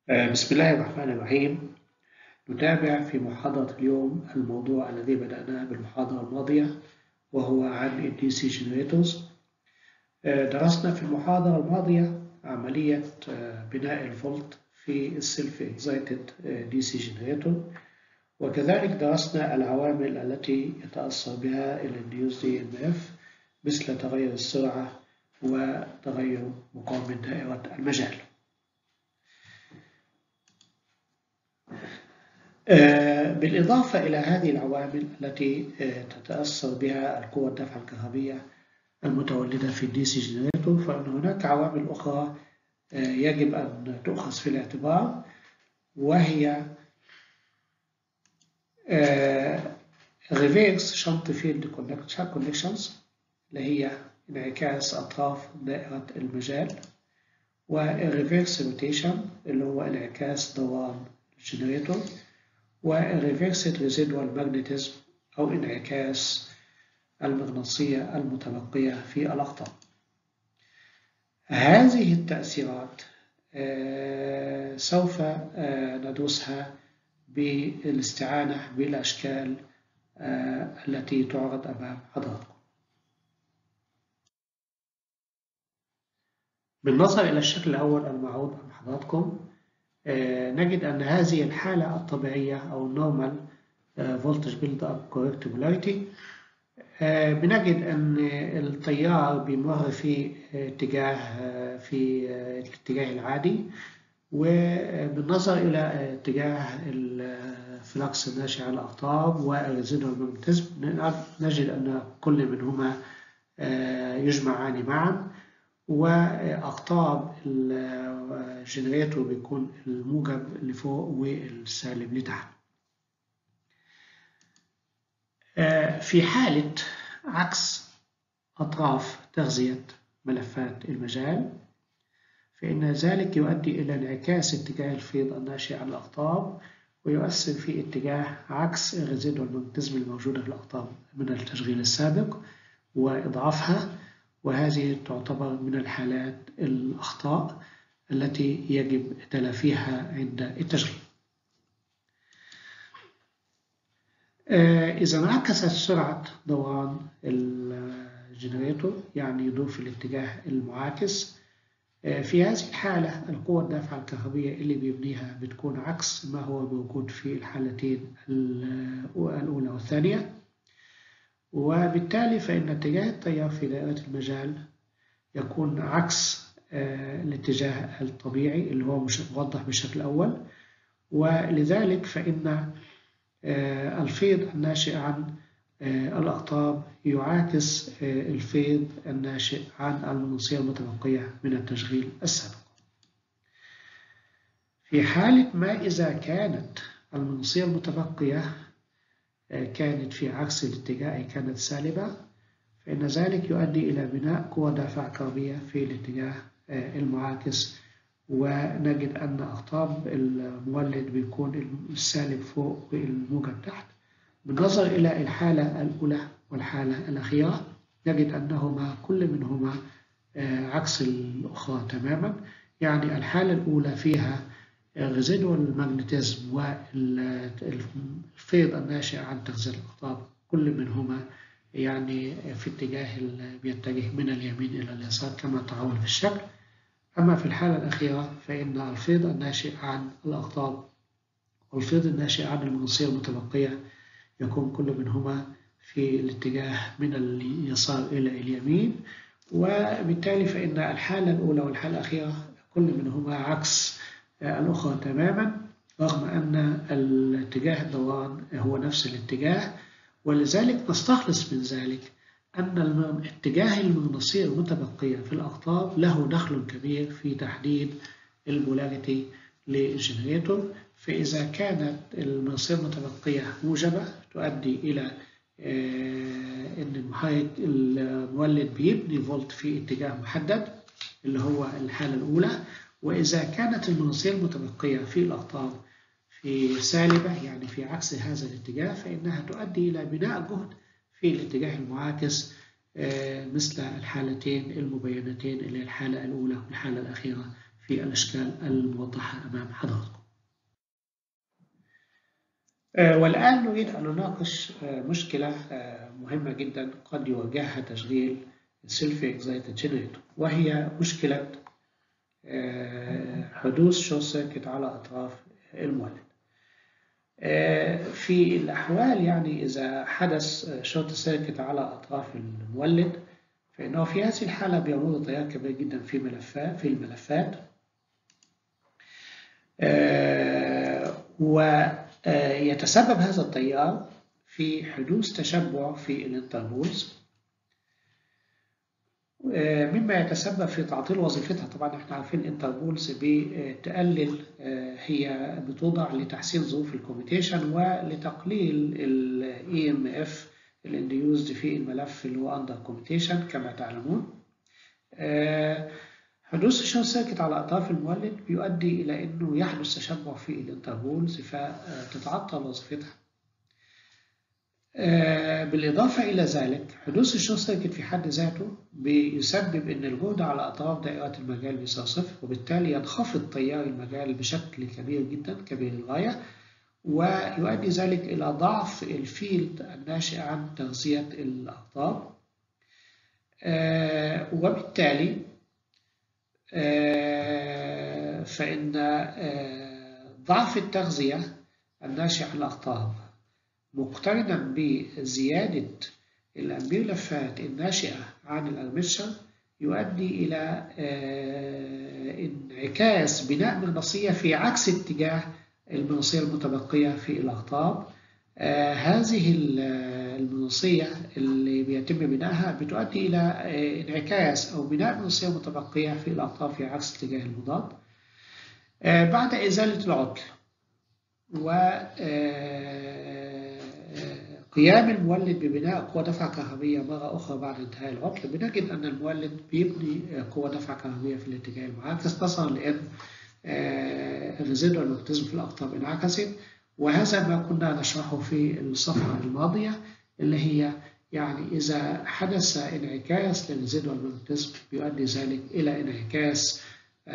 بسم الله الرحمن الرحيم نتابع في محاضرة اليوم الموضوع الذي بدأناه بالمحاضرة الماضية وهو عن ال DC Generators درسنا في المحاضرة الماضية عملية بناء الفولت في السيلف اكزايتد DC Generator وكذلك درسنا العوامل التي يتأثر بها ال Induced EMF مثل تغير السرعة وتغير مقاومة دائرة المجال بالإضافة إلى هذه العوامل التي تتأثر بها القوى الدفع الكهربية المتولدة في الدي سي جنريتور فإن هناك عوامل أخرى يجب أن تؤخذ في الاعتبار وهي ريفيرس شنط فيلد كونكشنز اللي هي انعكاس أطراف دائرة المجال والريفيرس روتيشن اللي هو انعكاس دوران الجنريتور والريفيرسد ريزيدوال ماجنتيزم أو انعكاس المغناطيسية المتبقية في الأقطاب. هذه التأثيرات سوف ندرسها بالاستعانة بالأشكال التي تعرض أمام حضراتكم. بالنظر إلى الشكل الأول المعروض أمام حضراتكم نجد أن هذه الحالة الطبيعية أو النورمال فولتج بيلد أب كوريكت بولاريتي بنجد أن التيار بيمر في اتجاه في الاتجاه العادي وبالنظر إلى اتجاه الفلكس الناشئ على الأقطاب والريزيدوال ماجنتيزم نجد أن كل منهما يجمعان معا وأقطاب الجنريتور بيكون الموجب لفوق والسالب لتحت. في حالة عكس أطراف تغذية ملفات المجال فإن ذلك يؤدي إلى انعكاس اتجاه الفيض الناشئ عن الأقطاب ويؤثر في اتجاه عكس الريزيدوال ماجنتيزم الموجودة في الأقطاب من التشغيل السابق وإضعافها وهذه تعتبر من الحالات الأخطاء التي يجب تلافيها عند التشغيل. إذا انعكست سرعة دوران الجنريتور يعني يدور في الاتجاه المعاكس في هذه الحالة القوة الدافعة الكهربية اللي بيبنيها بتكون عكس ما هو موجود في الحالتين الأولى والثانية وبالتالي فإن اتجاه التيار في دائرة المجال يكون عكس الاتجاه الطبيعي اللي هو موضح بالشكل الأول ولذلك فإن الفيض الناشئ عن الأقطاب يعاكس الفيض الناشئ عن المغناطيسية المتبقية من التشغيل السابق في حالة ما إذا كانت المغناطيسية المتبقية كانت في عكس الاتجاه أي كانت سالبة فإن ذلك يؤدي إلى بناء قوى دافع كهربية في الاتجاه المعاكس ونجد أن أقطاب المولد بيكون السالب فوق والموجب تحت بالنظر إلى الحالة الأولى والحالة الأخيرة نجد أنهما كل منهما عكس الأخرى تماما يعني الحالة الأولى فيها ريزيدوال ماجنتيزم والفيض الناشئ عن تغذية الأقطاب كل منهما يعني في اتجاه بيتجه من اليمين إلى اليسار كما تعول في الشكل أما في الحالة الأخيرة فإن الفيض الناشئ عن الأقطاب والفيض الناشئ عن المغناطيسية المتبقية يكون كل منهما في الاتجاه من اليسار إلى اليمين وبالتالي فإن الحالة الأولى والحالة الأخيرة كل منهما عكس الأخرى تماما رغم أن الاتجاه الدوران هو نفس الاتجاه ولذلك نستخلص من ذلك أن اتجاه المغناطيسية المتبقية في الأقطاب له دخل كبير في تحديد البولاريتي للجنريتور فإذا كانت المغناطيسية المتبقية موجبة تؤدي إلى أن المحرك المولد بيبني فولت في اتجاه محدد اللي هو الحالة الأولى وإذا كانت المغناطيسية المتبقية في الأقطاب في سالبة يعني في عكس هذا الاتجاه فإنها تؤدي إلى بناء جهد في الاتجاه المعاكس مثل الحالتين المبينتين اللي الحالة الأولى والحالة الأخيرة في الأشكال الموضحة أمام حضراتكم والآن نريد أن نناقش مشكلة مهمة جدا قد يواجهها تشغيل السيلف اكزايتد جنريتور وهي مشكلة حدوث شورت سيركت على أطراف المولد. في الأحوال يعني إذا حدث شورت سيركت على أطراف المولد فإنه في هذه الحالة بيمر تيار كبير جدا في ملفات في الملفات ويتسبب هذا التيار في حدوث تشبع في الانتربولز مما يتسبب في تعطيل وظيفتها طبعا احنا عارفين الانتربولز بتقلل هي بتوضع لتحسين ظروف الكوميتيشن ولتقليل الاي ام اف الانديوزد في الملف اللي هو اندر كوميتيشن كما تعلمون حدوث الشورت سيركت على اطراف المولد بيؤدي الى انه يحدث تشبع في الانتربولز فتتعطل وظيفتها بالإضافة إلى ذلك حدوث الشورت سيركت في حد ذاته بيسبب أن الجهد على أطراف دائرة المجال بيساوي صفر وبالتالي ينخفض تيار المجال بشكل كبير جدا كبير للغاية ويؤدي ذلك إلى ضعف الفيلد الناشئ عن تغذية الأقطاب وبالتالي فإن ضعف التغذية الناشئ عن الأقطاب مقترنا بزيادة الأمبير لفات الناشئة عن الأرمتشر يؤدي إلى انعكاس بناء مغناطيسية في عكس اتجاه المغناطيسية المتبقية في الأقطاب هذه المغناطيسية اللي بيتم بنائها بتؤدي إلى انعكاس أو بناء مغناطيسية متبقية في الأقطاب في عكس اتجاه المضاد بعد إزالة العطل و قيام المولد ببناء قوة دفع كهربية مرة أخرى بعد انتهاء العطل بنجد أن المولد بيبني قوة دفع كهربية في الاتجاه المعاكس نظرا لأن الريزيدوال ماجنتيزم في الأقطاب انعكست وهذا ما كنا نشرحه في الصفحة الماضية اللي هي يعني إذا حدث انعكاس للريزيدوال ماجنتيزم بيؤدي ذلك إلى انعكاس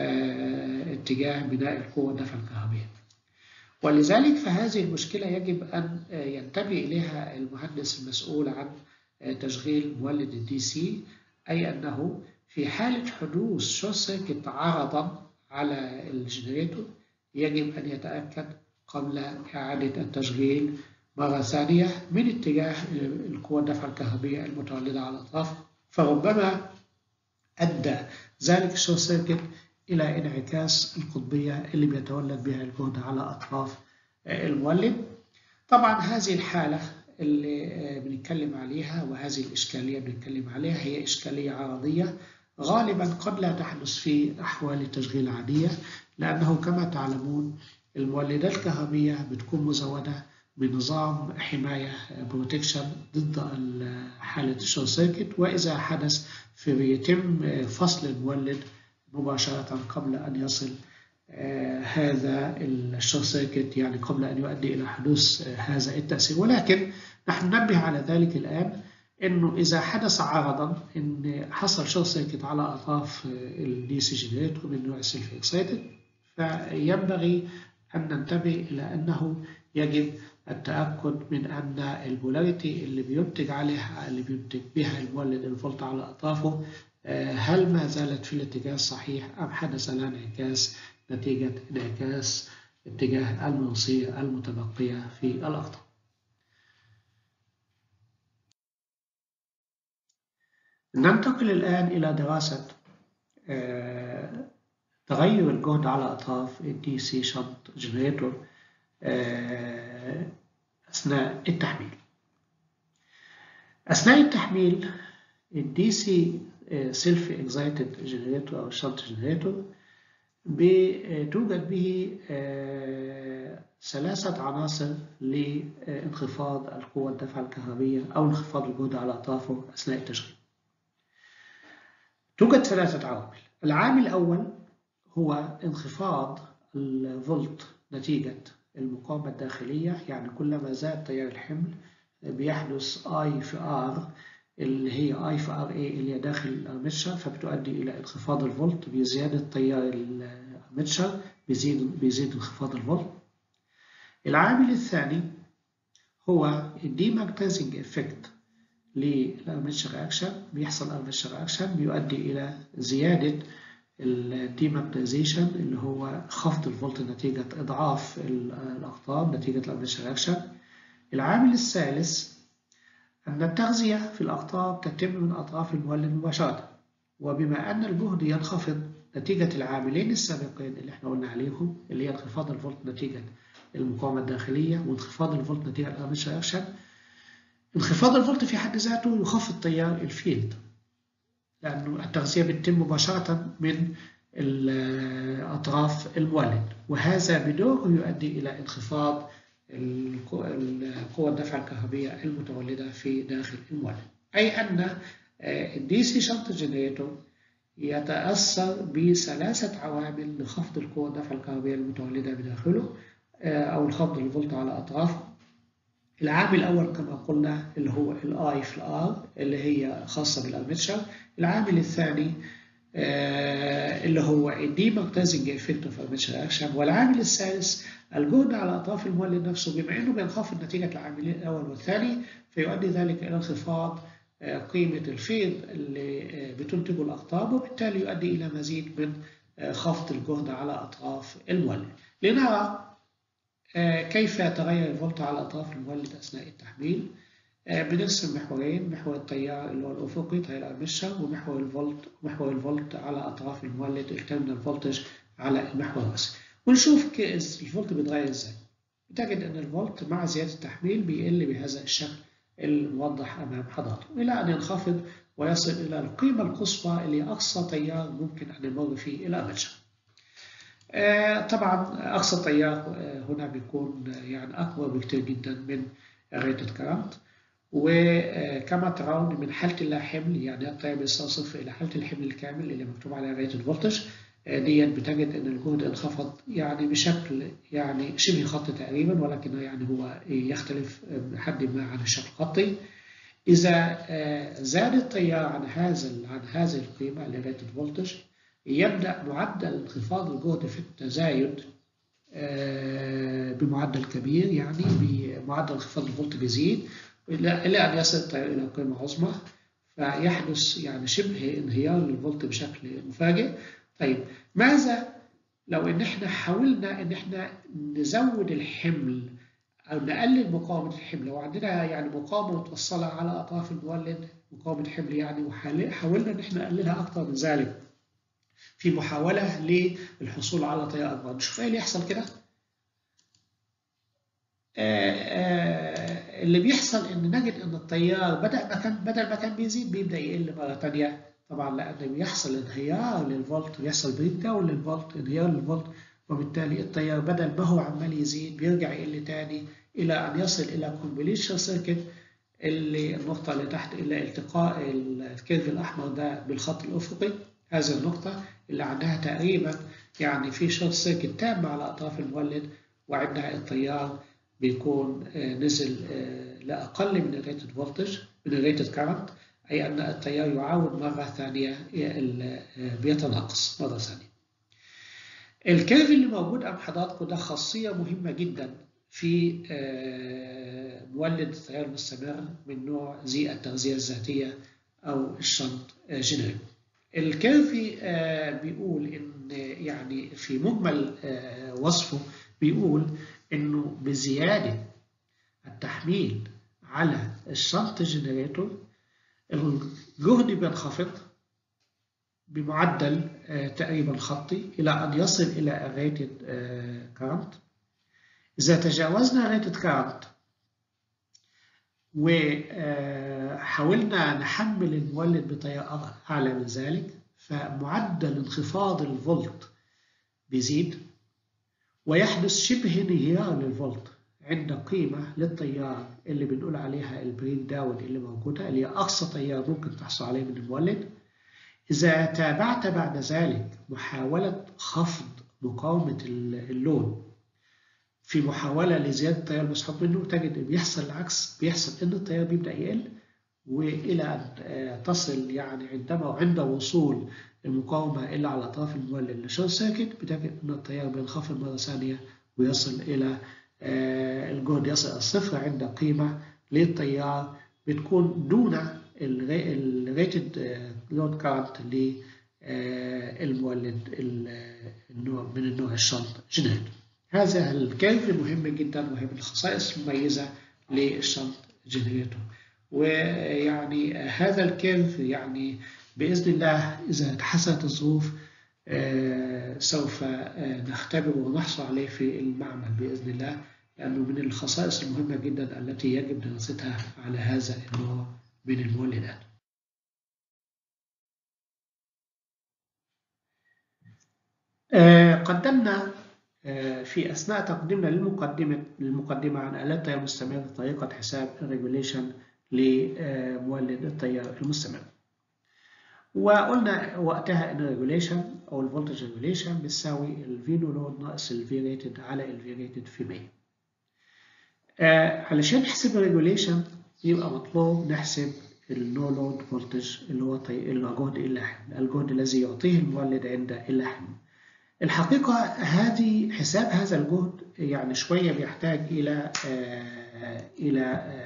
اتجاه بناء القوة الدفع الكهربية. ولذلك فهذه المشكلة يجب أن ينتبه إليها المهندس المسؤول عن تشغيل مولد الدي سي أي أنه في حالة حدوث شورت سيركت عرضا على الجنريتور يجب أن يتأكد قبل إعادة التشغيل مرة ثانية من اتجاه القوة الدفع الكهربية المتولدة على الأطراف فربما أدى ذلك الشورت سيركت إلى انعكاس القطبية اللي بيتولد بها الجهد على أطراف المولد طبعا هذه الحالة اللي بنتكلم عليها وهذه الإشكالية بنتكلم عليها هي إشكالية عرضية غالبا قد لا تحدث في أحوال التشغيل العادية لأنه كما تعلمون المولدات الكهربية بتكون مزودة بنظام حماية بروتكشن ضد حالة الشورت سيركت وإذا حدث فبيتم فصل المولد مباشرة قبل أن يصل آه هذا الشورت سيركت يعني قبل أن يؤدي إلى حدوث آه هذا التأثير ولكن نحن ننبه على ذلك الآن أنه إذا حدث عرضا أن حصل شورت سيركت على أطراف الدي سي جنريتور من نوع السيلف اكسايتد فينبغي أن ننتبه إلى أنه يجب التأكد من أن البولاريتي اللي بينتج عليها اللي بينتج بها المولد الفولت على أطرافه هل ما زالت في الاتجاه الصحيح أم حدث لها انعكاس نتيجة انعكاس اتجاه المغناطيسية المتبقية في الأقطاب. ننتقل الآن إلى دراسة تغير الجهد على أطراف الدي سي شنط جنريتور أثناء التحميل. أثناء التحميل الدي سي سيلف اكزايتد جنريتور او شنط جنريتور بتوجد به ثلاثة عناصر لانخفاض القوة الدفع الكهربية أو انخفاض الجهد على أطرافه أثناء التشغيل. توجد ثلاثة عوامل، العامل الأول هو انخفاض الفولت نتيجة المقاومة الداخلية يعني كلما زاد تيار الحمل بيحدث I في R اللي هي اي في ار اي اللي هي داخل الارمتشر فبتؤدي الى انخفاض الفولت بزياده تيار الارمتشر بيزيد بيزيد انخفاض الفولت العامل الثاني هو الديماغنتايزنج افكت للارمتشر اكشن بيحصل ارمتشر اكشن بيؤدي الى زياده الديماغنتايزيشن اللي هو خفض الفولت نتيجه اضعاف الاقطاب نتيجه الارمتشر اكشن العامل الثالث أن التغذية في الأقطاب تتم من أطراف المولد مباشرة وبما أن الجهد ينخفض نتيجة العاملين السابقين اللي احنا قلنا عليهم اللي هي انخفاض الفولت نتيجة المقاومة الداخلية وانخفاض الفولت نتيجة الارمتشر اكشن انخفاض الفولت في حد ذاته يخفض تيار الفيلد لأنه التغذية بتتم مباشرة من أطراف المولد وهذا بدوره يؤدي إلى انخفاض القوة الدفع الكهربية المتولدة في داخل المولد أي أن الدي سي شنط جنريتور يتأثر بثلاثة عوامل لخفض القوة الدفع الكهربية المتولدة بداخله أو الخفض الفولت على أطرافه العامل الأول كما قلنا اللي هو الاي في الار اللي هي خاصة بالارمتشر العامل الثاني اللي هو الديماغنتايزنج افكت اوف ارمتشر اكشن والعامل الثالث الجهد على اطراف المولد نفسه بما انه بينخفض نتيجه العاملين الاول والثاني فيؤدي ذلك الى انخفاض قيمه الفيض اللي بتنتجه الاقطاب وبالتالي يؤدي الى مزيد من خفض الجهد على اطراف المولد لنرى كيف يتغير الفولت على اطراف المولد اثناء التحميل بنرسم محورين محور التيار اللي هو الافقي تيار الارمتشر ومحور الفولت محور الفولت على اطراف المولد التيرمينال فولتج على المحور الراسي ونشوف الفولت بيتغير ازاي بتجد ان الفولت مع زياده التحميل بيقل بهذا الشكل الموضح امام حضراتكم الى ان ينخفض ويصل الى القيمه القصوى اللي اقصى تيار ممكن ان يمر فيه الارمتشر طبعا اقصى تيار هنا بيكون يعني اكبر بكتير جدا من ريتد كرنت وكما ترون من حالة اللا حمل يعني التيار بيصرف إلى حالة الحمل الكامل اللي مكتوب عليها ريتد فولتج ديت بتجد إن الجهد انخفض يعني بشكل يعني شبه خطي تقريبا ولكن يعني هو يختلف بحد ما عن الشكل الخطي إذا زاد التيار عن هذا عن هذه القيمة اللي ريتد فولتج يبدأ معدل انخفاض الجهد في التزايد بمعدل كبير يعني بمعدل انخفاض الفولت بيزيد إلى أن يصل التيار إلى قيمة عظمى فيحدث يعني شبه انهيار للفولت بشكل مفاجئ. طيب ماذا لو إن إحنا حاولنا إن إحنا نزود الحمل أو نقلل مقاومة الحمل لو عندنا يعني مقاومة متوصلة على أطراف المولد مقاومة حمل يعني وحاولنا إن إحنا نقللها أكثر من ذلك في محاولة للحصول على تيار أكبر نشوف إيه اللي يحصل كده اللي بيحصل ان نجد ان التيار بدل ما كان بدل ما كان بيزيد بيبدا يقل مره ثانيه طبعا لان بيحصل انهيار للفولت بيحصل بريك داون للفولت انهيار للفولت وبالتالي التيار بدل ما هو عمال يزيد بيرجع يقل تاني الى ان يصل الى كومبليشن سيركت اللي النقطه اللي تحت الى التقاء الكيرف الاحمر ده بالخط الافقي هذه النقطه اللي عندها تقريبا يعني في شورت سيركت تام على اطراف المولد وعندها التيار بيكون نزل لأقل من الريتد فولتج من الريتد كارنت أي أن التيار يعاود مرة ثانية بيتناقص مرة ثانية. الكيرف اللي موجود أمام حضراتكم ده خاصية مهمة جدا في مولد التيار المستمر من نوع ذي التغذية الذاتية أو الشنط جنريتور. الكيرف بيقول إن يعني في مجمل وصفه بيقول انه بزياده التحميل على الشنط جنريتور الجهد بينخفض بمعدل تقريبا خطي الى ان يصل الى الريتد كارنت اذا تجاوزنا الريتد كارنت وحاولنا نحمل المولد بطريقه اعلى من ذلك فمعدل انخفاض الفولت بيزيد ويحدث شبه انهيار للفولت عند قيمة للتيار اللي بنقول عليها البريك داون اللي موجودة اللي هي أقصى تيار ممكن تحصل عليه من المولد إذا تابعت بعد ذلك محاولة خفض مقاومة اللون في محاولة لزيادة التيار المسحوب منه تجد بيحصل العكس بيحصل إن التيار بيبدأ يقل والى ان تصل يعني عندما وعند وصول المقاومه الى على اطراف المولد لشورت سيركت بتجد ان التيار بينخفض مره ثانيه ويصل الى الجهد يصل الصفر عند قيمه للتيار بتكون دون الريتد لود كارنت للمولد النوع من النوع الشنط جنريتور هذا الكيرف مهم جدا وهي من الخصائص المميزه للشنط جنريتور ويعني هذا الكيرف يعني باذن الله اذا تحسنت الظروف سوف نختبره ونحصل عليه في المعمل باذن الله لانه من الخصائص المهمه جدا التي يجب دراستها على هذا النوع من المولدات. قدمنا في أثناء تقديمنا للمقدمة للمقدمة عن آلات التيار المستمر طريقة حساب الريجوليشن لمولد التيار المستمر. وقلنا وقتها ان الريجوليشن او الفولتج ريجوليشن بتساوي الفي نو لود ناقص الفي ريتد على الفي ريتد في 100. آه علشان نحسب الريجوليشن يبقى مطلوب نحسب النو لود فولتج اللي هو الجهد اللاحم الجهد الذي يعطيه المولد عند اللحم. الحقيقة هذه حساب هذا الجهد يعني شوية بيحتاج إلى آه إلى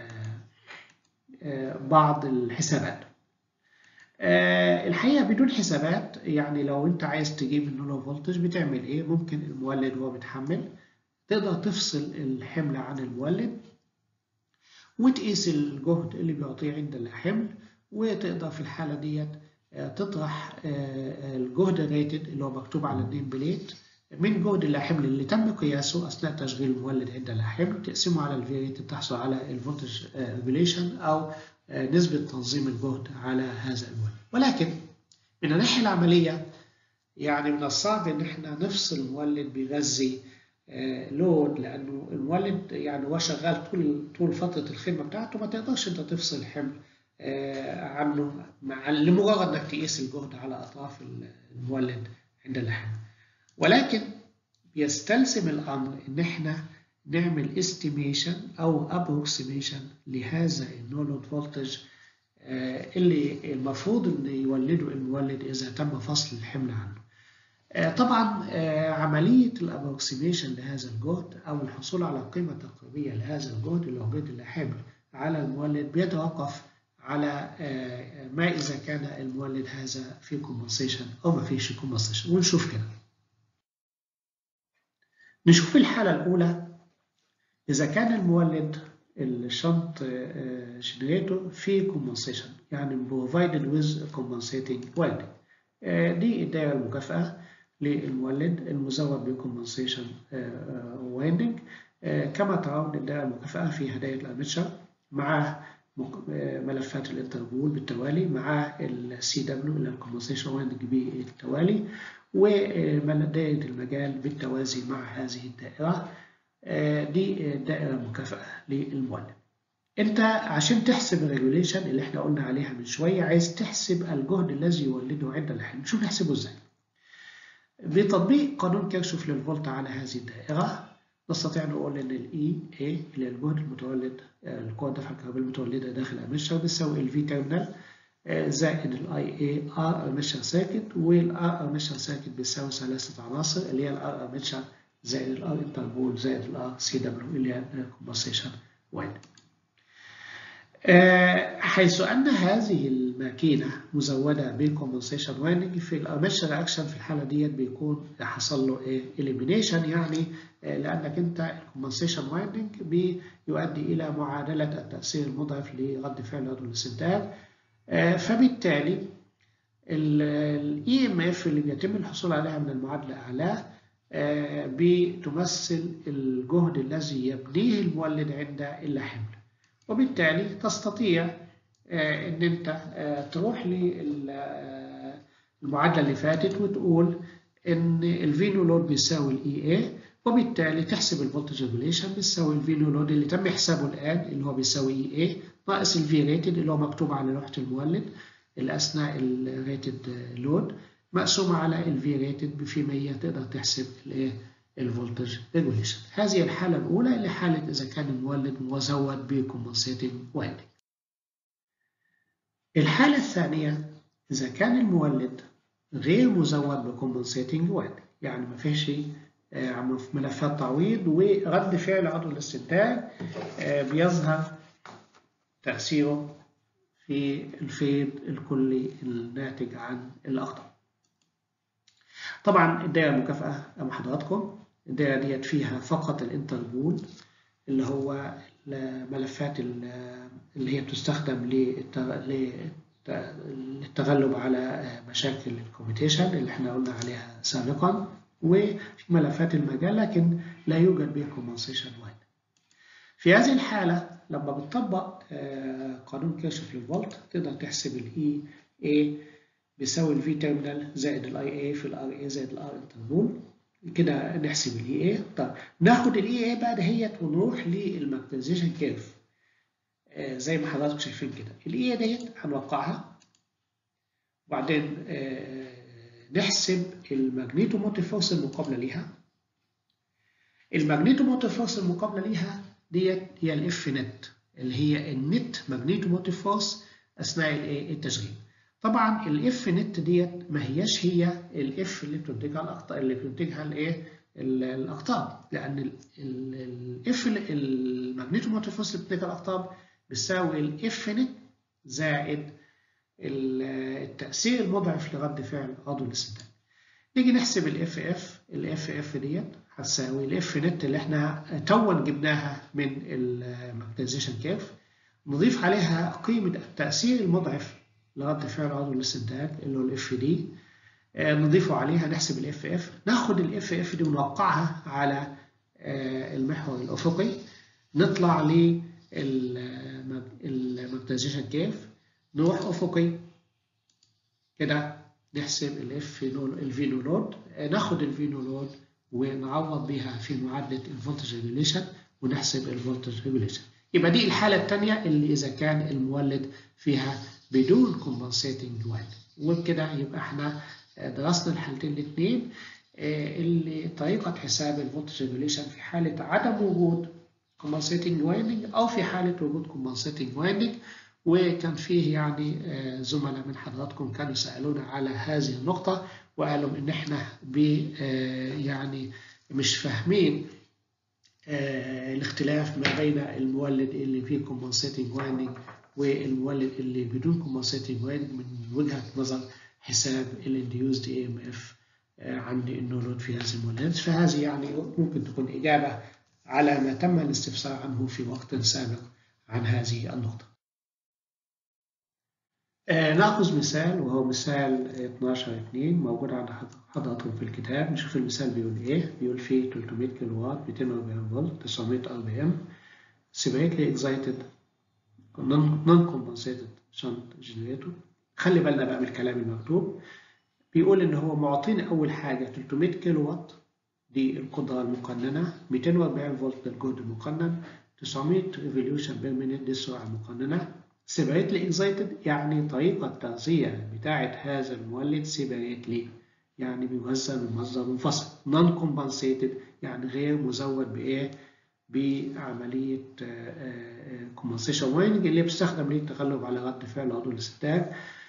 آه بعض الحسابات. أه الحقيقة بدون حسابات يعني لو أنت عايز تجيب النولو فولتج بتعمل إيه؟ ممكن المولد وهو بيتحمل تقدر تفصل الحمل عن المولد وتقيس الجهد اللي بيعطيه عند الحمل وتقدر في الحالة ديت تطرح الجهد الريتد اللي هو مكتوب على النيم بليت من جهد الحمل اللي تم قياسه أثناء تشغيل المولد عند الحمل تقسمه على الفي ريتد تحصل على الفولتج ريجوليشن أو نسبة تنظيم الجهد على هذا المولد ولكن من الناحية العملية يعني من الصعب ان احنا نفصل مولد بيغذي لود لانه المولد يعني هو شغال طول طول فتره الخدمه بتاعته ما تقدرش انت تفصل الحمل عنه مع لمجرد انك تقيس الجهد على اطراف المولد عند الحمل ولكن بيستلزم الامر ان احنا نعمل استيميشن او ابروكسيميشن لهذا النولود فولتج اللي المفروض ان يولده المولد اذا تم فصل الحمل عنه. طبعا عمليه الابروكسيميشن لهذا الجهد او الحصول على قيمه تقريبيه لهذا الجهد اللي هو جهد الحمل على المولد بيتوقف على ما اذا كان المولد هذا في كومبنسيشن او ما فيش كومبنسيشن ونشوف كده. نشوف الحاله الاولى إذا كان المولد الشنط جنريتور في كومبنسيشن يعني provided with compensating winding دي الدائرة المكافأة للمولد المزود بكومبنسيشن وايندنج كما ترون الدائرة المكافأة في هدايا الأرمتشر مع ملفات الانتربول بالتوالي مع السي دبليو اللي الكومبنسيشن وايندنج بالتوالي ودائرة المجال بالتوازي مع هذه الدائرة دي دائرة مكافأة للمولد. أنت عشان تحسب الريجوليشن اللي احنا قلنا عليها من شوية عايز تحسب الجهد الذي يولده عند الحمل، شوف نحسبه ازاي. بتطبيق قانون كيرشوف للفولت على هذه الدائرة نستطيع نقول ان الاي اي اللي الجهد المتولد القوة الدفع الكهربائية المتولدة داخل المشر بتساوي الفي تيرمينال زائد الاي اي ار ارميشر سيركت والار ارميشر سيركت بتساوي ثلاثة عناصر اللي هي الار ارميشر زائد الار انتربول زائد الار سي دبليو اللي هي الكومبنسيشن وايند. حيث ان هذه الماكينه مزوده بكومبنسيشن وايندنج في الارميشر رياكشن في الحاله ديت بيكون حصل له ايه اليمينيشن يعني لانك انت الكومبنسيشن وايندنج بيؤدي الى معادله التاثير المضعف لرد فعل عضو الاستنتاج فبالتالي الاي ام اف اللي بيتم الحصول عليها من المعادله اعلاه بتمثل الجهد الذي يبنيه المولد عند اللحم وبالتالي تستطيع ان انت تروح للمعادله اللي فاتت وتقول ان الفينو لود بيساوي الاي اي وبالتالي تحسب الفولتج ريجوليشن بيساوي الفينو لود اللي تم حسابه الان اللي هو بيساوي اي اي ناقص الفي ريتد اللي هو مكتوب على لوحه المولد اثناء الريتد لود مقسومة على الفي ريتد في 100 تقدر تحسب الايه الفولتج ريجوليشن هذه الحالة الأولى اللي حالة إذا كان المولد مزود بكومبنسيتنج وايندنج الحالة الثانية إذا كان المولد غير مزود بكومبنسيتنج وان يعني ما فيش ملفات تعويض ورد فعل عضو الاستنتاج بيظهر تأثيره في الفيض الكلي الناتج عن الأخطاء. طبعا الدائرة المكافأة أمام حضراتكم الدائرة ديت فيها فقط الانتربول اللي هو الملفات اللي هي بتستخدم للتغلب على مشاكل الكوميتيشن اللي احنا قلنا عليها سابقا وفي ملفات المجال لكن لا يوجد بها كومبنسيشن واحد. في هذه الحالة لما بتطبق قانون كيرشوف للفولت تقدر تحسب الاي اي بيساوي الفي تيرمينال زائد الاي اي في الار اي زائد الار انتربول كده نحسب الاي اي طب ناخد الاي اي بقى دهيت ونروح للماجنتيزيشن كيرف آه زي ما حضراتكم شايفين كده الاي اي ديت هنوقعها وبعدين آه نحسب الماجنيتوموتيف فورس المقابله ليها الماجنيتوموتيف فورس المقابله ليها ديت هي الاف نت اللي هي النت ماجنيتوموتيف فورس اثناء التشغيل طبعا الاف نت ديت ما هياش هي الاف اللي بتنتجها الاخطاء اللي بتنتجها الايه الاقطاب لان الاف الماجنيتوموتيف فورس اللي بتنتجها الاقطاب بتساوي الاف نت زائد التاثير المضعف لرد فعل عضو الاستنتاج نيجي نحسب الاف اف الاف اف ديت هتساوي الاف نت اللي احنا توا جبناها من الماجنتيزيشن كيرف نضيف عليها قيمه التاثير المضعف لرد فعل عضو الاستنتاج اللي هو الاف دي نضيفه عليها نحسب الاف اف ناخد الاف اف دي ونوقعها على المحور الافقي نطلع للماجنتيزيشن كيرف نروح افقي كده نحسب الاف الفي نو لود ناخد الفي نو لود ونعوض بيها في معادله الفولتج ريجوليشن ونحسب الفولتج ريجوليشن يبقى دي الحاله الثانيه اللي اذا كان المولد فيها بدون كومبنسيتنج وايل وبكده يبقى احنا درسنا الحالتين الاثنين اللي طريقه حساب الفولتج ريجوليشن في حاله عدم وجود كومبنسيتنج وايندنج او في حاله وجود كومبنسيتنج وايندنج وكان فيه يعني زملاء من حضراتكم كانوا سالونا على هذه النقطه وقالوا ان احنا ب يعني مش فاهمين الاختلاف ما بين المولد اللي فيه كومبنسيتنج وايندنج والمولد اللي بدون كومبنسيتنج وايندنج من وجهه نظر حساب الانديوزد اي ام اف عند النورود في هذه المولدات فهذه يعني ممكن تكون اجابه على ما تم الاستفسار عنه في وقت سابق عن هذه النقطه. آه ناخذ مثال وهو مثال 12 2 موجود عند حضراتكم في الكتاب نشوف المثال بيقول ايه بيقول فيه 300 كيلو وات 240 فولت 900 ار بي ام سيبريتلي اكزايتد نون كومبنسيتد شنت جنريتور خلي بالنا بقى من الكلام المكتوب بيقول ان هو معطيني اول حاجه 300 كيلو وات دي القدره المقننه 240 فولت ده الجهد المقنن 900 ريفوليوشن بير مينيت دي السرعه المقننه سيبريتلي اكزايتد يعني طريقه التغذيه بتاعه هذا المولد سيبريتلي يعني بيغذى من مصدر منفصل نون كومبنسيتد يعني غير مزود بايه بعمليه كومبنسيشن وايننج اللي بتستخدم للتغلب على رد فعل عضو الاستنتاج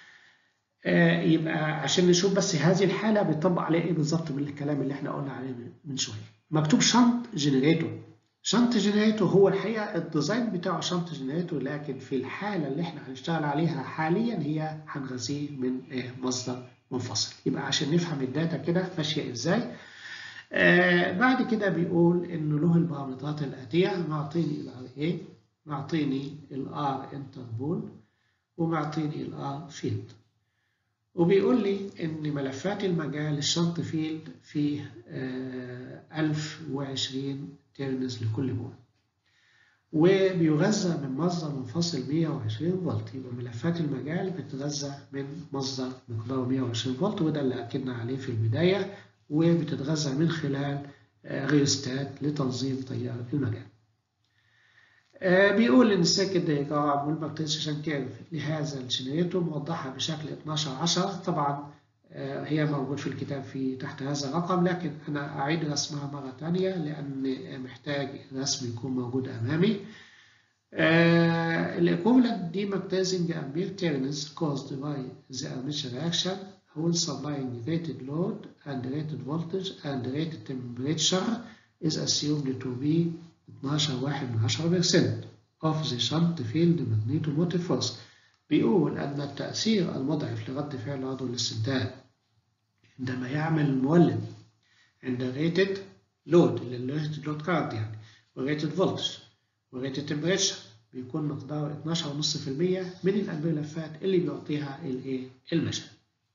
يبقى عشان نشوف بس هذه الحاله بيطبق عليها ايه بالظبط من الكلام اللي احنا قلنا عليه من شويه مكتوب شنط جنريتور شنط جنريتور هو الحقيقه الديزاين بتاعه شنط جنريتور لكن في الحاله اللي احنا هنشتغل عليها حاليا هي هنغذيه من مصدر منفصل يبقى عشان نفهم الداتا كده ماشيه ازاي آه بعد كده بيقول انه له البارامترات الاتيه معطيني الار اي معطيني الار انتربول ومعطيني الار فيلد وبيقول لي ان ملفات المجال الشنط فيلد فيه آه 1020 تيرنز لكل بول وبيغذى من مصدر منفصل 120 فولت يبقى ملفات المجال بتتغذى من مصدر مقداره 120 فولت وده اللي اكدنا عليه في البدايه وبتتغذى من خلال ريوستات لتنظيم تيار المجال. بيقول ان السيركت دايجرام والماجنتيزيشن كيرف لهذا الجنريتور موضحه بشكل 12 10 طبعا هي موجود في الكتاب في تحت هذا الرقم لكن انا اعيد رسمها مره ثانيه لان محتاج الرسم يكون موجود امامي الايكوفالنت ديمagnetising ampere turns caused by the armature reaction when supplying rated load and rated voltage and rated temperature is assumed to be 12.1% of the shunt field magnetomotive force بيقول أن التأثير المضعف لرد فعل عضو الاستنتاج عندما يعمل المولد عند rated load اللي rated load current يعني وريتد voltage وريتد temperature بيكون مقداره 12.5% من الأنبياء لفات اللي بيعطيها الايه المشهد.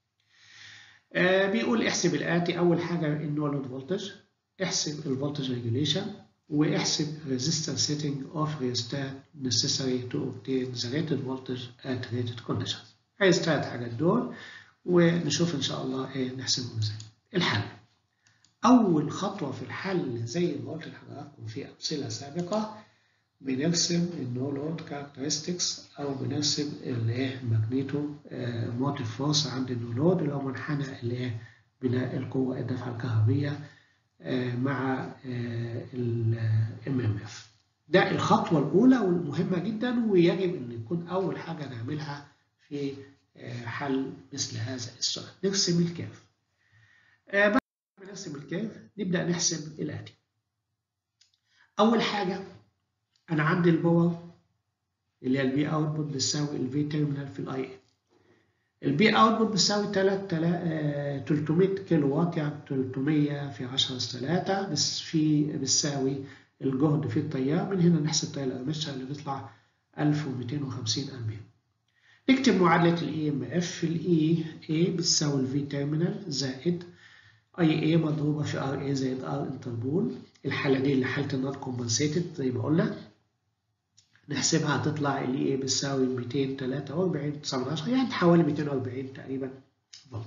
آه بيقول احسب الآتي أول حاجة النو لود فولتج احسب الفولتج ريجوليشن واحسب resistance setting of rheostat necessary to obtain the rated voltage at rated conditions. عايز ثلاث حاجات دول ونشوف إن شاء الله إيه نحسبهم إزاي. الحل أول خطوة في الحل زي ما قلت لحضراتكم في أمثلة سابقة بنرسم النو لود كاركترستكس أو بنرسم الإيه ماجنيتو موتيف فورس عند النو لود اللي هو منحنى الإيه بناء القوة الدفعة الكهربية مع ال MMF. ده الخطوة الأولى والمهمة جدا ويجب أن يكون أول حاجة نعملها في حل مثل هذا السؤال. نرسم الكيرف. بعد ما نرسم الكيرف نبدأ نحسب الآتي. أول حاجة أنا عندي الباور اللي هي البي أوتبوت بتساوي الفي تيرمينال في الأي إيه. البي اوتبوت بتساوي 300 كيلو وات يعني 300 في 10 اس 3 بس في بتساوي الجهد في التيار من هنا نحسب تيار الارمتشر اللي بيطلع 1250 امبير نكتب معادلة الاي ام اف الاي اي بتساوي الفي تيرمينال زائد اي اي مضروبة في ار اي زائد ار انتربول الحالة دي اللي حالة النوت كومبنسيتد زي ما قلنا نحسبها هتطلع ال ايه بتساوي 243 19 يعني حوالي 240 تقريبا فولت.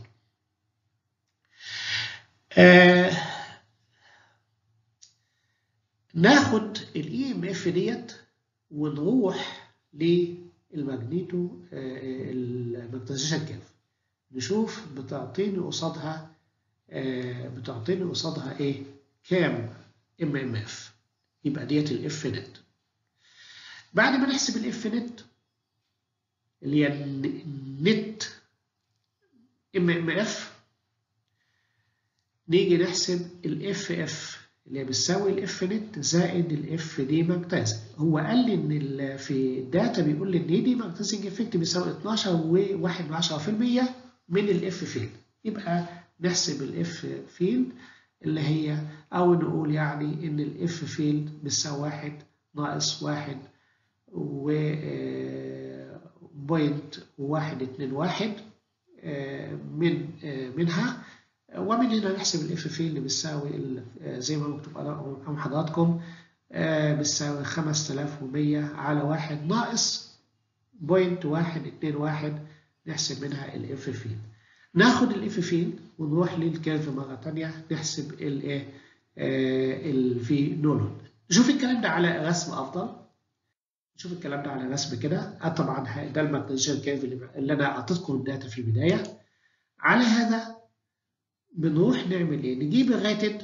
آه ناخد الاي ام اف ديت ونروح للماجنيتو آه الماجنتيزيشن كيرف نشوف بتعطيني قصادها آه بتعطيني قصادها ايه كام ام ام اف يبقى ديت الاف نت بعد ما نحسب الاف نت اللي هي نت ام ام اف نيجي نحسب الاف اف اللي هي بتساوي الاف نت زائد الاف دي ماجنتايزنج هو قال لي ان في الداتا بيقول لي ان دي ماجنتايزنج افكت بيساوي 12 و1 من الاف فيلد يبقى نحسب الاف فيلد اللي هي او نقول يعني ان الاف فيلد بتساوي 1 ناقص 1 و بوينت واحد اتنين واحد من منها ومن هنا نحسب الاف في اللي بتساوي زي ما مكتوب امام حضراتكم بتساوي 5100 على واحد ناقص بوينت واحد اتنين واحد نحسب منها الاف في ناخد الاف في ونروح للكيرف مرة تانية نحسب الايه الفي نولود نشوف الكلام ده على رسم افضل نشوف الكلام ده على رسم كده طبعا ده الماجنتيزيشن كيرف اللي انا اعطيتكم الداتا في البدايه على هذا بنروح نعمل ايه نجيب الريتد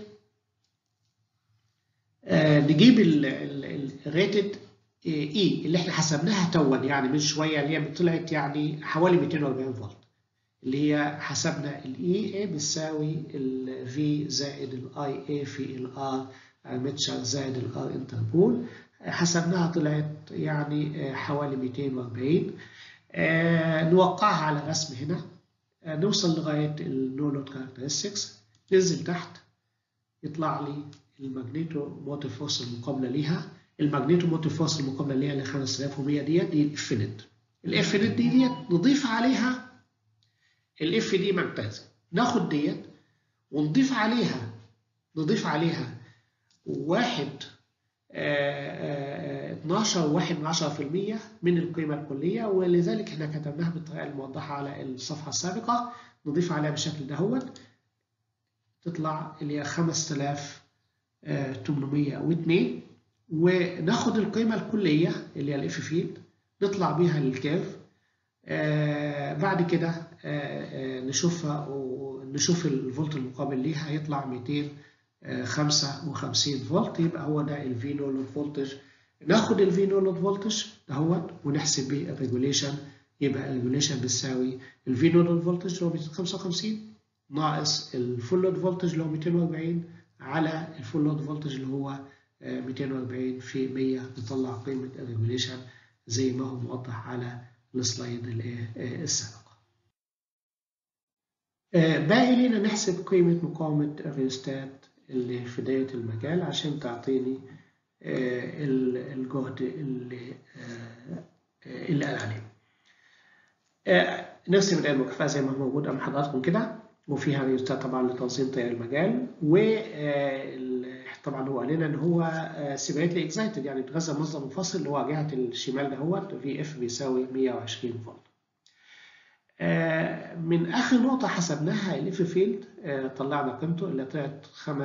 آه نجيب الريتد اي اللي احنا حسبناها توا يعني من شويه اللي هي طلعت يعني حوالي 240 فولت اللي هي حسبنا الاي اي بتساوي الفي زائد الاي اي في الار ميتشر زائد الار انتربول حسبناها طلعت يعني حوالي 240 آه نوقعها على رسم هنا آه نوصل لغاية النو لود كاركترستكس ننزل تحت يطلع لي الماجنيتو موتيف فورس المقابلة ليها الماجنيتو موتيف فورس المقابلة ليها ل 5100 ديت دي الاف نت الاف نت دي ديت نضيف عليها الاف دي ماجنتايزنج ناخد ديت ونضيف عليها نضيف عليها واحد 12 واحد من 10% من القيمة الكلية ولذلك احنا كتبناها بالطريقة الموضحة على الصفحة السابقة نضيف عليها بالشكل دهوت تطلع اللي هي 5802 وناخد القيمة الكلية اللي هي الاف فيلد نطلع بيها للكيرف بعد كده نشوفها ونشوف الفولت المقابل ليها هيطلع 200 55 فولت يبقى هو ده الفي نول فولتج ناخد الفي نود فولتج دهوت ونحسب بيه الريجوليشن يبقى الريجوليشن بتساوي الفي نود فولتج اللي هو 255 ناقص الفول لود فولتج اللي هو 240 على الفول لود فولتج اللي هو 240 في 100 نطلع قيمة الريجوليشن زي ما هو موضح على السلايد السابق. باقي لنا نحسب قيمة مقاومة الريستات اللي في بداية المجال عشان تعطيني الجهد اللي اللي قال عليه. نرسم الآن المكافأة زي ما هو موجود أمام حضراتكم كده وفيها ريستات طبعا لتنظيم تيار المجال و طبعا هو قال لنا ان هو سيبريتلي اكزايتد يعني اتغذى مصدر منفصل اللي هو جهه الشمال دهوت في اف بيساوي 120 فولت. من اخر نقطه حسبناها الاف فيلد طلعنا قيمته اللي طلعت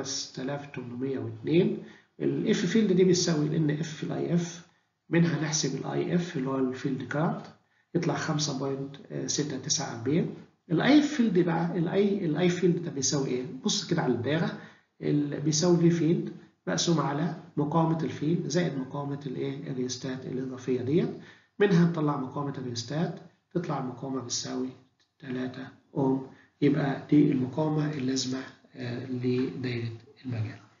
5802 الاف فيلد دي بيساوي الان اف في الاي اف منها نحسب الاي اف اللي هو الفيلد كارت يطلع 5.69 امبير الاي فيلد بقى الاي الاي فيلد ده بيساوي ايه؟ بص كده على الدايره بيساوي في فيلد مقسوم على مقاومة الفيلد زائد مقاومة الايه الريستات الإضافية ديت منها نطلع مقاومة الريستات تطلع المقاومة بتساوي 3 أوم يبقى دي المقاومة اللازمة لدايرة المجال.